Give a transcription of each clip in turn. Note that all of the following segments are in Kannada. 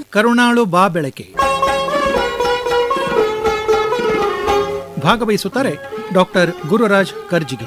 ಕರುಣಾಳು ಬಾ ಬೆಳಕೆ ಭಾಗವಹಿಸುತ್ತಾರೆ ಡಾಕ್ಟರ್ ಗುರುರಾಜ್ ಕರ್ಜಿಗೆ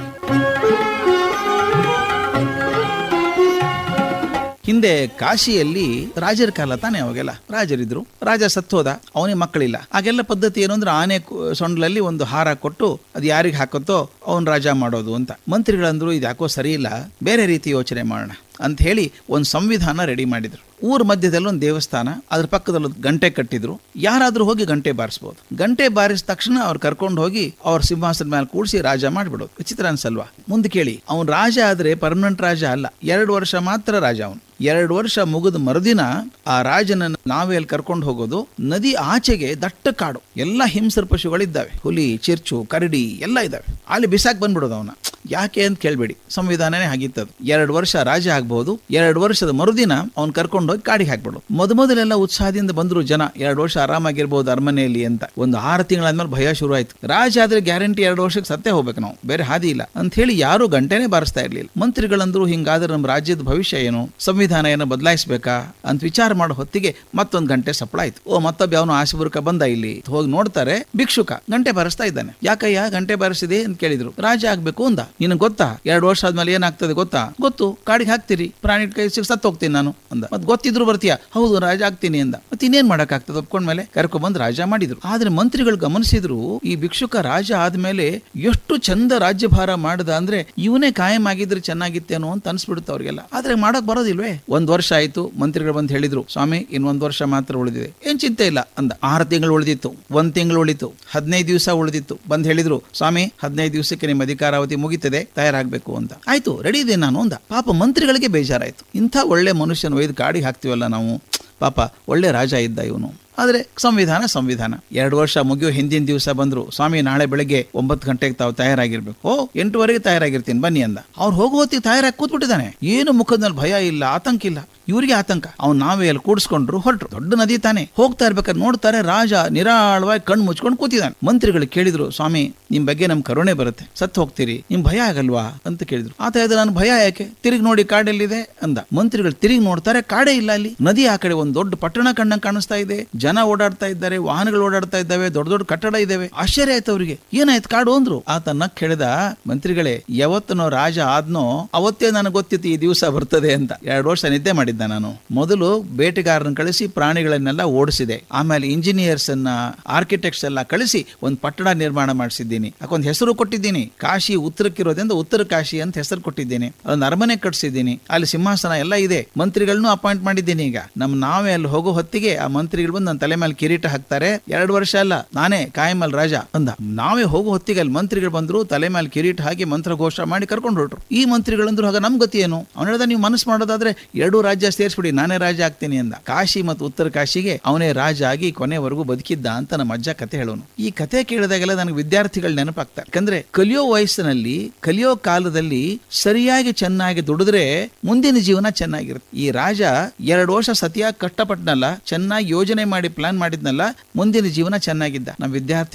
ಹಿಂದೆ ಕಾಶಿಯಲ್ಲಿ ರಾಜರ ಕಾಲ ತಾನೇ ಅವಾಗೆಲ್ಲ ರಾಜರಿದ್ರು ರಾಜ ಸತ್ತೋದ ಅವನಿಗೆ ಮಕ್ಕಳಿಲ್ಲ ಆಗೆಲ್ಲ ಪದ್ಧತಿ ಏನು ಅಂದ್ರೆ ಆನೆ ಕು- ಸೊಂಡ್ಲಲ್ಲಿ ಒಂದು ಹಾರ ಕೊಟ್ಟು ಅದು ಯಾರಿಗೆ ಹಾಕುತ್ತೋ ಅವನ್ ರಾಜ ಮಾಡೋದು ಅಂತ ಮಂತ್ರಿಗಳಂದ್ರು ಇದು ಯಾಕೋ ಸರಿ ಇಲ್ಲ ಬೇರೆ ರೀತಿ ಯೋಚನೆ ಮಾಡೋಣ ಅಂತ ಹೇಳಿ ಒಂದು ಸಂವಿಧಾನ ರೆಡಿ ಮಾಡಿದ್ರು ಊರ ಮಧ್ಯದಲ್ಲಿ ಒಂದು ದೇವಸ್ಥಾನ ಅದ್ರ ಪಕ್ಕದಲ್ಲಿ ಒಂದು ಗಂಟೆ ಕಟ್ಟಿದ್ರು ಯಾರಾದ್ರೂ ಹೋಗಿ ಗಂಟೆ ಬಾರಿಸ್ಬೋದು ಗಂಟೆ ಬಾರಿಸಿದ ತಕ್ಷಣ ಅವ್ರು ಕರ್ಕೊಂಡು ಹೋಗಿ ಅವ್ರ ಸಿಂಹಾಸನ ಮೇಲೆ ಕೂಡಿಸಿ ರಾಜ ಮಾಡ್ಬಿಡೋದು ವಿಚಿತ್ರ ಅನ್ಸಲ್ವಾ ಮುಂದೆ ಕೇಳಿ ಅವ್ನು ರಾಜ ಆದ್ರೆ ಪರ್ಮನೆಂಟ್ ರಾಜ ಅಲ್ಲ ಎರಡು ವರ್ಷ ಮಾತ್ರ ರಾಜ ಅವನು ಎರಡು ವರ್ಷ ಮುಗಿದ ಮರುದಿನ ಆ ರಾಜನನ್ನು ನಾವೇ ಅಲ್ಲಿ ಕರ್ಕೊಂಡು ಹೋಗೋದು ನದಿ ಆಚೆಗೆ ದಟ್ಟ ಕಾಡು ಎಲ್ಲ ಹಿಂಸರ ಪಶುಗಳಿದ್ದಾವೆ ಹುಲಿ ಚಿರ್ಚು ಕರಡಿ ಎಲ್ಲ ಇದ್ದಾವೆ ಅಲ್ಲಿ ಬಿಸಾಕ್ ಬಂದ್ಬಿಡೋದು ಅವನ ಯಾಕೆ ಅಂತ ಕೇಳ್ಬೇಡಿ ಸಂವಿಧಾನನೇ ಆಗಿತ್ತದು ಎರಡು ವರ್ಷ ರಾಜ ಆಗ್ಬಹುದು ಎರಡು ವರ್ಷದ ಮರುದಿನ ಅವ್ನ್ ಕರ್ಕೊಂಡು ಹೋಗಿ ಕಾಡಿಗೆ ಹಾಕ್ಬಿಡು ಮೊದ ಮೊದಲೆಲ್ಲ ಉತ್ಸಾಹದಿಂದ ಬಂದ್ರು ಜನ ಎರಡು ವರ್ಷ ಆರಾಮಾಗಿರ್ಬೋದು ಅರಮನೆಯಲ್ಲಿ ಅಂತ ಒಂದು ಆರು ತಿಂಗಳಾದ್ಮೇಲೆ ಭಯ ಶುರು ಆಯ್ತು ರಾಜ ಆದ್ರೆ ಗ್ಯಾರಂಟಿ ಎರಡು ವರ್ಷಕ್ಕೆ ಸತ್ತೇ ಹೋಗ್ಬೇಕು ನಾವು ಬೇರೆ ಹಾದಿ ಇಲ್ಲ ಅಂತ ಹೇಳಿ ಯಾರು ಗಂಟೆನೇ ಬಾರಿಸ್ತಾ ಇರ್ಲಿಲ್ಲ ಮಂತ್ರಿಗಳಂದ್ರು ಹಿಂಗಾದ್ರೆ ನಮ್ಮ ರಾಜ್ಯದ ಭವಿಷ್ಯ ಏನು ಸಂವಿಧಾನ ಏನೋ ಬದಲಾಯಿಸ್ಬೇಕಾ ಅಂತ ವಿಚಾರ ಮಾಡೋ ಹೊತ್ತಿಗೆ ಮತ್ತೊಂದು ಗಂಟೆ ಸಪ್ಪಳ ಆಯ್ತು ಓ ಮತ್ತೊಬ್ಬ ಅವನು ಆಶೆಬುರ್ಕ ಬಂದ ಇಲ್ಲಿ ಹೋಗಿ ನೋಡ್ತಾರೆ ಭಿಕ್ಷುಕ ಗಂಟೆ ಬಾರಿಸ್ತಾ ಇದ್ದಾನೆ ಯಾಕಯ್ಯ ಗಂಟೆ ಬಾರಿಸಿದೆ ಅಂತ ಕೇಳಿದ್ರು ರಾಜ ಆಗ್ಬೇಕು ಅಂದ ನಿನಗೆ ಗೊತ್ತಾ ಎರಡು ವರ್ಷ ಆದ್ಮೇಲೆ ಏನಾಗ್ತದೆ ಗೊತ್ತಾ ಗೊತ್ತು ಕಾಡಿಗೆ ಹಾಕ್ತೀರಿ ಪ್ರಾಣಿ ಕೈ ಸಿಗ್ ಸತ್ತು ಹೋಗ್ತೀನಿ ನಾನು ಅಂದ ಮತ್ ಗೊತ್ತಿದ್ರು ಬರ್ತೀಯ ಹೌದು ರಾಜ ಆಗ್ತೀನಿ ಅಂದ ಮತ್ತೆ ಇನ್ನೇನ್ ಮಾಡಕ್ ಆಗ್ತದೆ ಒಪ್ಕೊಂಡ್ಮೇಲೆ ಕರ್ಕೊಂಡ್ ಬಂದ್ ರಾಜ ಮಾಡಿದ್ರು ಆದ್ರೆ ಮಂತ್ರಿಗಳು ಗಮನಿಸಿದ್ರು ಈ ಭಿಕ್ಷುಕ ರಾಜ ಆದ್ಮೇಲೆ ಎಷ್ಟು ಚಂದ ರಾಜ್ಯಭಾರ ಮಾಡ್ದ ಅಂದ್ರೆ ಇವನೇ ಕಾಯಂ ಆಗಿದ್ರೆ ಚೆನ್ನಾಗಿತ್ತೇನೋ ಅಂತ ಅನ್ಸ್ಬಿಡುತ್ತೆ ಅವ್ರಿಗೆಲ್ಲ ಆದ್ರೆ ಮಾಡಕ್ ಬರೋದಿಲ್ವೇ ಒಂದ್ ವರ್ಷ ಆಯ್ತು ಮಂತ್ರಿಗಳು ಬಂದು ಹೇಳಿದ್ರು ಸ್ವಾಮಿ ಇನ್ನೊಂದ್ ವರ್ಷ ಮಾತ್ರ ಉಳಿದಿದೆ ಏನ್ ಚಿಂತೆ ಇಲ್ಲ ಅಂದ ಆರು ತಿಂಗಳು ಉಳಿದಿತ್ತು ಒಂದ್ ತಿಂಗಳು ಉಳಿತು ಹದಿನೈದು ದಿವಸ ಉಳಿದಿತ್ತು ಬಂದ್ ಹೇಳಿದ್ರು ಸ್ವಾಮಿ ಹದಿನೈದು ದಿವಸಕ್ಕೆ ನಿಮ್ಮ ಅಧಿಕಾರಾವಧಿ ಮುಗಿತದೆ ತಯಾರಾಗಬೇಕು ಅಂತ ಆಯ್ತು ರೆಡಿ ಇದೆ ನಾನು ಅಂದ ಪಾಪ ಮಂತ್ರಿಗಳಿಗೆ ಬೇಜಾರಾಯ್ತು ಇಂಥ ಒಳ್ಳೆ ಮನುಷ್ಯನ ಒಯ್ದು ಕಾಡಿಗೆ ಹಾಕ್ತಿವಲ್ಲ ನಾವು ಪಾಪ ಒಳ್ಳೆ ರಾಜ ಇದ್ದ ಇವನು ಆದ್ರೆ ಸಂವಿಧಾನ ಸಂವಿಧಾನ ಎರಡು ವರ್ಷ ಮುಗಿಯೋ ಹಿಂದಿನ ದಿವಸ ಬಂದ್ರು ಸ್ವಾಮಿ ನಾಳೆ ಬೆಳಗ್ಗೆ ಒಂಬತ್ತು ಗಂಟೆಗೆ ತಾವು ತಯಾರಾಗಿರ್ಬೇಕು ಓ ಎಂಟುವರೆಗೆ ತಯಾರಾಗಿರ್ತೀನಿ ಬನ್ನಿ ಅಂದ ಅವ್ರು ಹೋಗೋ ಹೊತ್ತಿಗೆ ತಯಾರಾಗಿ ಕೂತ್ಬಿಟ್ಟಿದ್ದಾನೆ ಏನು ಮುಖದಲ್ಲಿ ಭಯ ಇಲ್ಲ ಆತಂಕ ಇಲ್ಲ ಇವರಿಗೆ ಆತಂಕ ಅವ್ನು ನಾವೇ ಅಲ್ಲಿ ಕೂಡಿಸ್ಕೊಂಡ್ರು ಹೊರಟ್ರು ದೊಡ್ಡ ನದಿ ತಾನೆ ಹೋಗ್ತಾ ಇರ್ಬೇಕಾದ್ರೆ ನೋಡ್ತಾರೆ ರಾಜ ನಿರಾಳವಾಗಿ ಕಣ್ಣು ಮುಚ್ಕೊಂಡು ಕೂತಿದ್ದಾನೆ ಮಂತ್ರಿಗಳು ಕೇಳಿದ್ರು ಸ್ವಾಮಿ ನಿಮ್ ಬಗ್ಗೆ ನಮ್ ಕರುಣೆ ಬರುತ್ತೆ ಸತ್ತು ಹೋಗ್ತೀರಿ ನಿಮ್ ಭಯ ಆಗಲ್ವಾ ಅಂತ ಕೇಳಿದ್ರು ಆತ ಹೇಳಿದ್ರೆ ನಾನು ಭಯ ಯಾಕೆ ತಿರುಗಿ ನೋಡಿ ಕಾಡೆಲ್ಲಿದೆ ಅಂದ ಮಂತ್ರಿಗಳು ತಿರುಗಿ ನೋಡ್ತಾರೆ ಕಾಡೇ ಇಲ್ಲ ಅಲ್ಲಿ ನದಿ ಆ ಕಡೆ ಒಂದು ದೊಡ್ಡ ಪಟ್ಟಣ ಕಣ್ಣಂಗ್ ಕಾಣಿಸ್ತಾ ಇದೆ ಜನ ಓಡಾಡ್ತಾ ಇದ್ದಾರೆ ವಾಹನಗಳು ಓಡಾಡ್ತಾ ಇದ್ದಾವೆ ದೊಡ್ಡ ದೊಡ್ಡ ಕಟ್ಟಡ ಇದಾವೆ ಆಶ್ಚರ್ಯ ಆಯ್ತು ಅವ್ರಿಗೆ ಏನಾಯ್ತು ಕಾಡು ಅಂದ್ರು ಆತ ನಕ್ ಹೇಳಿದ ಮಂತ್ರಿಗಳೇ ಯಾವತ್ತನೋ ರಾಜ ಆದ್ನೋ ಅವತ್ತೇ ನನಗೆ ಗೊತ್ತಿತ್ತು ಈ ದಿವಸ ಬರ್ತದೆ ಅಂತ ಎರಡು ವರ್ಷ ನಿದ್ದೆ ಮಾಡಿದ್ದ ನಾನು ಮೊದಲು ಬೇಟೆಗಾರರನ್ನ ಕಳಿಸಿ ಪ್ರಾಣಿಗಳನ್ನೆಲ್ಲ ಓಡಿಸಿದೆ ಆಮೇಲೆ ಇಂಜಿನಿಯರ್ಸ್ ಅನ್ನ ಆರ್ಕಿಟೆಕ್ಟ್ಸ್ ಎಲ್ಲ ಕಳಿಸಿ ಒಂದು ಪಟ್ಟಣ ನಿರ್ಮಾಣ ಮಾಡಿಸಿದ್ದೀನಿ ಅದಕ್ಕೊಂದು ಹೆಸರು ಕೊಟ್ಟಿದ್ದೀನಿ ಕಾಶಿ ಉತ್ತರಕ್ಕಿರೋದ್ರಿಂದ ಉತ್ತರ ಕಾಶಿ ಅಂತ ಹೆಸರು ಕೊಟ್ಟಿದ್ದೀನಿ ಒಂದು ಅರಮನೆ ಕಟ್ಸಿದ್ದೀನಿ ಅಲ್ಲಿ ಸಿಂಹಾಸನ ಎಲ್ಲ ಇದೆ ಮಂತ್ರಿಗಳನ್ನೂ ಅಪಾಯಿಂಟ್ ಮಾಡಿದ್ದೀನಿ ಈಗ ನಮ್ ನಾವೇ ಅಲ್ಲಿ ಹೋಗೋ ಹೊತ್ತಿಗೆ ಆ ಮಂತ್ರಿಗಳು ಬಂದು ನನ್ನ ತಲೆ ಮೇಲೆ ಕಿರೀಟ ಹಾಕ್ತಾರೆ ಎರಡು ವರ್ಷ ಅಲ್ಲ ನಾನೇ ಕಾಯಮಲ್ ರಾಜ ಅಂದ ನಾವೇ ಹೋಗೋ ಹೊತ್ತಿಗೆ ಅಲ್ಲಿ ಮಂತ್ರಿಗಳು ಬಂದ್ರು ತಲೆ ಮೇಲೆ ಕಿರೀಟ ಹಾಕಿ ಮಂತ್ರ ಘೋಷ ಮಾಡಿ ಕರ್ಕೊಂಡು ಹೊರಟ್ರು ಈ ಮಂತ್ರಿಗಳಂದ್ರು ಆಗ ನಮ್ ಗತಿ ಏನು ಅವನ ಹೇಳ್ದ ನೀವು ಮನಸ್ಸು ಮಾಡೋದಾದ್ರೆ ಎರಡು ರಾಜ್ಯ ಸೇರಿಸ್ಬಿಡಿ ನಾನೇ ರಾಜ ಆಗ್ತೀನಿ ಅಂದ ಕಾಶಿ ಮತ್ತು ಉತ್ತರ ಕಾಶಿಗೆ ಅವನೇ ರಾಜ ಆಗಿ ಕೊನೆವರೆಗೂ ಬದುಕಿದ್ದ ಅಂತ ನಮ್ಮ ಅಜ್ಜ ಕತೆ ಹೇಳೋನು ಈ ಕತೆ ಕೇಳಿದಾಗೆಲ್ಲ ನನಗೆ ವಿದ್ಯಾರ್ಥಿಗಳು ನೆನಪಾಗ್ತಾರೆ ಯಾಕಂದ್ರೆ ಕಲಿಯೋ ವಯಸ್ಸಿನಲ್ಲಿ ಕಲಿಯೋ ಕಾಲದಲ್ಲಿ ಸರಿಯಾಗಿ ಚೆನ್ನಾಗಿ ದುಡಿದ್ರೆ ಮುಂದಿನ ಜೀವನ ಚೆನ್ನಾಗಿರುತ್ತೆ ಈ ರಾಜ ಎರಡು ವರ್ಷ ಸತಿಯಾಗಿ ಕಷ್ಟಪಟ್ಟನಲ್ಲ ಚೆನ್ನಾಗಿ ಯೋಜನೆ ಮಾಡಿ ಪ್ಲಾನ್ ಮಾಡಿದ್ನಲ್ಲ ಮುಂದಿನ ಜೀವನ ಚೆನ್ನಾಗಿದ್ದ ನಮ್ಮ ವಿದ್ಯಾರ್ಥಿ